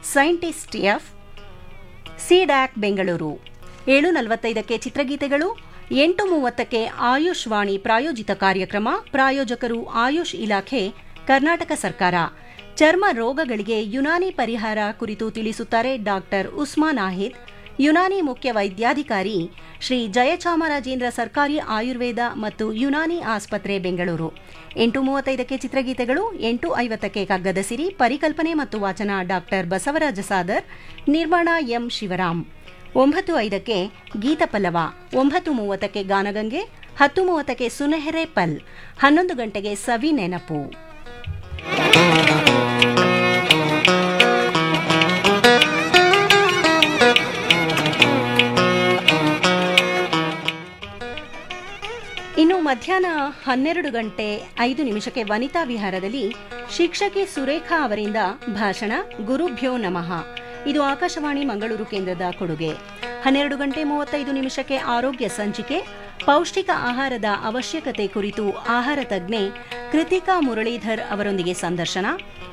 scientist F CDAC Bengaluru ಏಳು ನಲವತ್ತೈದಕ್ಕೆ ಚಿತ್ರಗೀತೆಗಳು ಎಂಟು ಮೂವತ್ತಕ್ಕೆ ಆಯುಷ್ ವಾಣಿ ಪ್ರಾಯೋಜಿತ ಕಾರ್ಯಕ್ರಮ ಪ್ರಾಯೋಜಕರು ಆಯುಷ್ ಇಲಾಖೆ ಕರ್ನಾಟಕ ಸರ್ಕಾರ ಚರ್ಮ ರೋಗಗಳಿಗೆ ಯುನಾನಿ ಪರಿಹಾರ ಕುರಿತು ತಿಳಿಸುತ್ತಾರೆ ಡಾಕ್ಟರ್ ಉಸ್ಮಾನ್ ಆಹಿದ್ ಯುನಾನಿ ಮುಖ್ಯ ವೈದ್ಯಾಧಿಕಾರಿ ಶ್ರೀ ಜಯಚಾಮರಾಜೇಂದ್ರ ಸರ್ಕಾರಿ ಆಯುರ್ವೇದ ಮತ್ತು ಯುನಾನಿ ಆಸ್ಪತ್ರೆ ಬೆಂಗಳೂರು ಎಂಟು ಮೂವತ್ತೈದಕ್ಕೆ ಚಿತ್ರಗೀತೆಗಳು ಎಂಟು ಐವತ್ತಕ್ಕೆ ಕಗ್ಗದ ಸಿರಿ ಪರಿಕಲ್ಪನೆ ಮತ್ತು ವಾಚನ ಡಾಕ್ಟರ್ ಬಸವರಾಜ ಸಾದರ್ ನಿರ್ಮಾಣ ಎಂ ಶಿವರಾಮ್ ಒಂಬತ್ತು ಐದಕ್ಕೆ ಗೀತಪಲ್ಲವ ಒಂಬತ್ತು ಮೂವತ್ತಕ್ಕೆ ಗಾನಗಂಗೆ ಹತ್ತು ಮೂವತ್ತಕ್ಕೆ ಸುನೆಹರೆ ಪಲ್ ಹನ್ನೊಂದು ಗಂಟೆಗೆ ಸವಿ ನೆನಪು ಇನ್ನು ಮಧ್ಯಾಹ್ನ ಹನ್ನೆರಡು ಗಂಟೆ ಐದು ನಿಮಿಷಕ್ಕೆ ವನಿತಾ ವಿಹಾರದಲ್ಲಿ ಶಿಕ್ಷಕಿ ಸುರೇಖಾ ಅವರಿಂದ ಭಾಷಣ ಗುರುಭ್ಯೋ ನಮಃ ಇದು ಆಕಾಶವಾಣಿ ಮಂಗಳೂರು ಕೇಂದ್ರದ ಕೊಡುಗೆ ಹನ್ನೆರಡು ಗಂಟೆ ಮೂವತ್ತೈದು ನಿಮಿಷಕ್ಕೆ ಆರೋಗ್ಯ ಸಂಚಿಕೆ ಪೌಷ್ಟಿಕ ಆಹಾರದ ಅವಶ್ಯಕತೆ ಕುರಿತು ಆಹಾರ ತಜ್ಞೆ ಕೃತಿಕಾ ಮುರಳೀಧರ್ ಅವರೊಂದಿಗೆ ಸಂದರ್ಶನ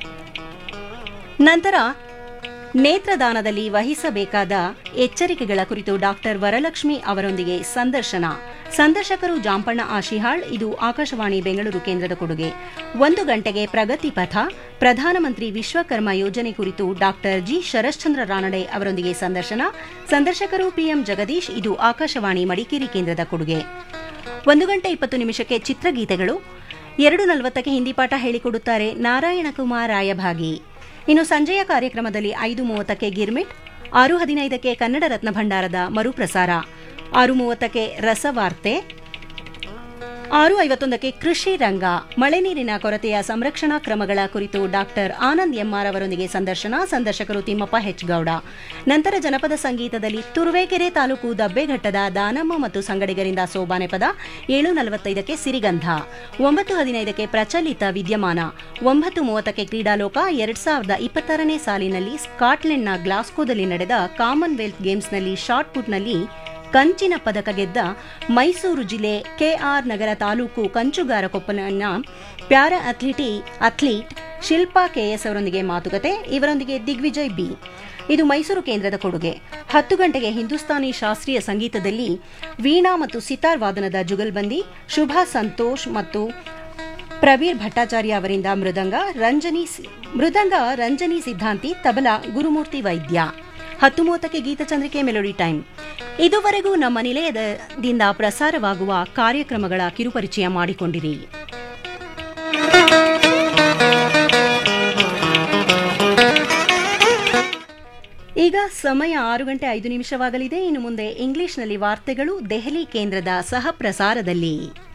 ನಂತರ ನೇತ್ರದಾನದಲ್ಲಿ ವಹಿಸಬೇಕಾದ ಎಚ್ಚರಿಕೆಗಳ ಕುರಿತು ಡಾಕ್ಟರ್ ವರಲಕ್ಷ್ಮಿ ಅವರೊಂದಿಗೆ ಸಂದರ್ಶನ ಸಂದರ್ಶಕರು ಜಾಂಪಣ್ಣ ಆಶಿಹಾಳ್ ಇದು ಆಕಾಶವಾಣಿ ಬೆಂಗಳೂರು ಕೇಂದ್ರದ ಕೊಡುಗೆ ಒಂದು ಗಂಟೆಗೆ ಪ್ರಗತಿ ಪಥ ಪ್ರಧಾನಮಂತ್ರಿ ವಿಶ್ವಕರ್ಮ ಯೋಜನೆ ಕುರಿತು ಡಾಕ್ಟರ್ ಜಿ ಶರಶ್ಚಂದ್ರ ರಾನಡೆ ಅವರೊಂದಿಗೆ ಸಂದರ್ಶನ ಸಂದರ್ಶಕರು ಪಿಎಂ ಜಗದೀಶ್ ಇದು ಆಕಾಶವಾಣಿ ಮಡಿಕೇರಿ ಕೇಂದ್ರದ ಕೊಡುಗೆ ಒಂದು ಗಂಟೆ ಇಪ್ಪತ್ತು ನಿಮಿಷಕ್ಕೆ ಚಿತ್ರಗೀತೆಗಳು ಎರಡು ನಲವತ್ತಕ್ಕೆ ಹಿಂದಿ ಪಾಠ ಹೇಳಿಕೊಡುತ್ತಾರೆ ನಾರಾಯಣಕುಮಾರ್ ರಾಯಭಾಗಿ ಇನ್ನು ಸಂಜೆಯ ಕಾರ್ಯಕ್ರಮದಲ್ಲಿ ಐದು ಮೂವತ್ತಕ್ಕೆ ಗಿರ್ಮಿಟ್ ಆರು ಹದಿನೈದಕ್ಕೆ ಕನ್ನಡ ರತ್ನ ಭಂಡಾರದ ಮರುಪ್ರಸಾರ ಆರು ಮೂವತ್ತಕ್ಕೆ ರಸವಾರ್ತೆ ಆರು ಐವತ್ತೊಂದಕ್ಕೆ ಕೃಷಿ ರಂಗ ಮಳೆ ನೀರಿನ ಕೊರತೆಯ ಸಂರಕ್ಷಣಾ ಕ್ರಮಗಳ ಕುರಿತು ಡಾಕ್ಟರ್ ಆನಂದ್ ಎಂಆರ್ ಅವರೊಂದಿಗೆ ಸಂದರ್ಶನ ಸಂದರ್ಶಕರು ತಿಮ್ಮಪ್ಪ ಹೆಚ್ ಗೌಡ ನಂತರ ಜನಪದ ಸಂಗೀತದಲ್ಲಿ ತುರುವೇಕೆರೆ ತಾಲೂಕು ದಬ್ಬೆಘಟ್ಟದ ದಾನಮ್ಮ ಮತ್ತು ಸಂಗಡಿಗರಿಂದ ಸೋಬಾನೆ ಪದ ಏಳು ನಲವತ್ತೈದಕ್ಕೆ ಸಿರಿಗಂಧ ಒಂಬತ್ತು ಹದಿನೈದಕ್ಕೆ ಪ್ರಚಲಿತ ವಿದ್ಯಮಾನ ಒಂಬತ್ತು ಮೂವತ್ತಕ್ಕೆ ಕ್ರೀಡಾಲೋಕ ಎರಡ್ ಸಾವಿರದ ಇಪ್ಪತ್ತಾರನೇ ಸಾಲಿನಲ್ಲಿ ಸ್ಕಾಟ್ಲೆಂಡ್ನ ಗ್ಲಾಸ್ಕೋದಲ್ಲಿ ನಡೆದ ಕಾಮನ್ವೆಲ್ತ್ ಗೇಮ್ಸ್ನಲ್ಲಿ ಶಾರ್ಟ್ ಪುಟ್ನಲ್ಲಿ ಕಂಚಿನ ಪದಕ ಗೆದ್ದ ಮೈಸೂರು ಜಿಲ್ಲೆ ಕೆಆರ್ ನಗರ ತಾಲೂಕು ಕಂಚುಗಾರಕೊಪ್ಪನ ಪ್ಯಾರಾ ಅಥ್ಲಿಟಿ ಅಥ್ಲೀಟ್ ಶಿಲ್ಪಾ ಕೆಎಸ್ ಅವರೊಂದಿಗೆ ಮಾತುಕತೆ ಇವರೊಂದಿಗೆ ದಿಗ್ವಿಜಯ್ ಬಿ ಇದು ಮೈಸೂರು ಕೇಂದ್ರದ ಕೊಡುಗೆ ಹತ್ತು ಗಂಟೆಗೆ ಹಿಂದೂಸ್ತಾನಿ ಶಾಸ್ತ್ರೀಯ ಸಂಗೀತದಲ್ಲಿ ವೀಣಾ ಮತ್ತು ಸಿತಾರ್ ವಾದನದ ಜುಗಲ್ಬಂದಿ ಶುಭಾ ಸಂತೋಷ್ ಮತ್ತು ಪ್ರವೀರ್ ಭಟ್ಟಾಚಾರ್ಯ ಅವರಿಂದ ಮೃದಂಗ ರಂಜನಿ ಮೃದಂಗ ರಂಜನಿ ಸಿದ್ಧಾಂತಿ ತಬಲಾ ಗುರುಮೂರ್ತಿ ವೈದ್ಯ ಹತ್ತು ಮೂವತ್ತಕ್ಕೆ ಗೀತಚಂದ್ರಿಕೆ ಮೆಲೋಡಿ ಟೈಮ್ ಇದುವರೆಗೂ ನಮ್ಮ ನಿಲಯದಿಂದ ಪ್ರಸಾರವಾಗುವ ಕಾರ್ಯಕ್ರಮಗಳ ಕಿರುಪರಿಚಯ ಮಾಡಿಕೊಂಡಿರಿ ಈಗ ಸಮಯ ಆರು ಗಂಟೆ ಐದು ನಿಮಿಷವಾಗಲಿದೆ ಇನ್ನು ಮುಂದೆ ಇಂಗ್ಲಿಷ್ನಲ್ಲಿ ವಾರ್ತೆಗಳು ದೆಹಲಿ ಕೇಂದ್ರದ ಸಹ ಪ್ರಸಾರದಲ್ಲಿ